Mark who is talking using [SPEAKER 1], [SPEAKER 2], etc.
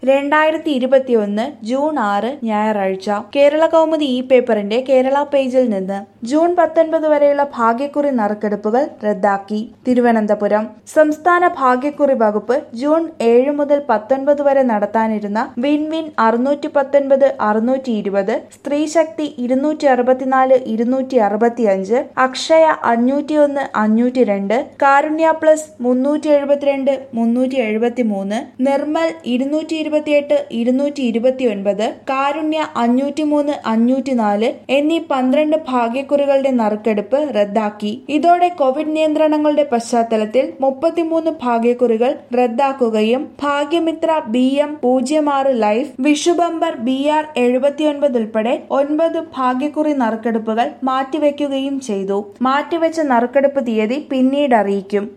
[SPEAKER 1] രണ്ടായിരത്തി ഇരുപത്തിയൊന്ന് ജൂൺ ആറ് ഞായറാഴ്ച കേരള കൗമുദി ഈ പേപ്പറിന്റെ കേരള പേജിൽ നിന്ന് ജൂൺ പത്തൊൻപത് വരെയുള്ള ഭാഗ്യക്കുറി നറുക്കെടുപ്പുകൾ റദ്ദാക്കി തിരുവനന്തപുരം സംസ്ഥാന ഭാഗ്യക്കുറി വകുപ്പ് ജൂൺ ഏഴ് മുതൽ പത്തൊൻപത് വരെ നടത്താനിരുന്ന വിൻ വിൻ അറുന്നൂറ്റി പത്തൊൻപത് അറുന്നൂറ്റി ഇരുപത് സ്ത്രീശക്തി ഇരുന്നൂറ്റി അറുപത്തിനാല് ഇരുന്നൂറ്റി അറുപത്തിയഞ്ച് അക്ഷയ അഞ്ഞൂറ്റി ഒന്ന് അഞ്ഞൂറ്റി രണ്ട് കാരുണ്യ പ്ലസ് മുന്നൂറ്റി എഴുപത്തിരണ്ട് മുന്നൂറ്റി എഴുപത്തി മൂന്ന് നിർമ്മൽ ഇരുന്നൂറ്റി ഇരുപത്തിയെട്ട് ഇരുന്നൂറ്റി ഇരുപത്തി ഒൻപത് കാരുണ്യ അഞ്ഞൂറ്റി മൂന്ന് അഞ്ഞൂറ്റി നാല് എന്നീ പന്ത്രണ്ട് ഭാഗ്യക്കുറികളുടെ നറുക്കെടുപ്പ് റദ്ദാക്കി ഇതോടെ കോവിഡ് നിയന്ത്രണങ്ങളുടെ പശ്ചാത്തലത്തിൽ മുപ്പത്തിമൂന്ന് ഭാഗ്യക്കുറികൾ റദ്ദാക്കുകയും ഭാഗ്യമിത്ര ബി എം പൂജ്യം ആറ് ലൈഫ് വിഷുബമ്പർ ബി ആർ എഴുപത്തിയൊൻപത് ഉൾപ്പെടെ ഒൻപത് ഭാഗ്യക്കുറി നറുക്കെടുപ്പുകൾ മാറ്റിവെക്കുകയും ചെയ്തു മാറ്റിവെച്ച നറുക്കെടുപ്പ് തീയതി പിന്നീട് അറിയിക്കും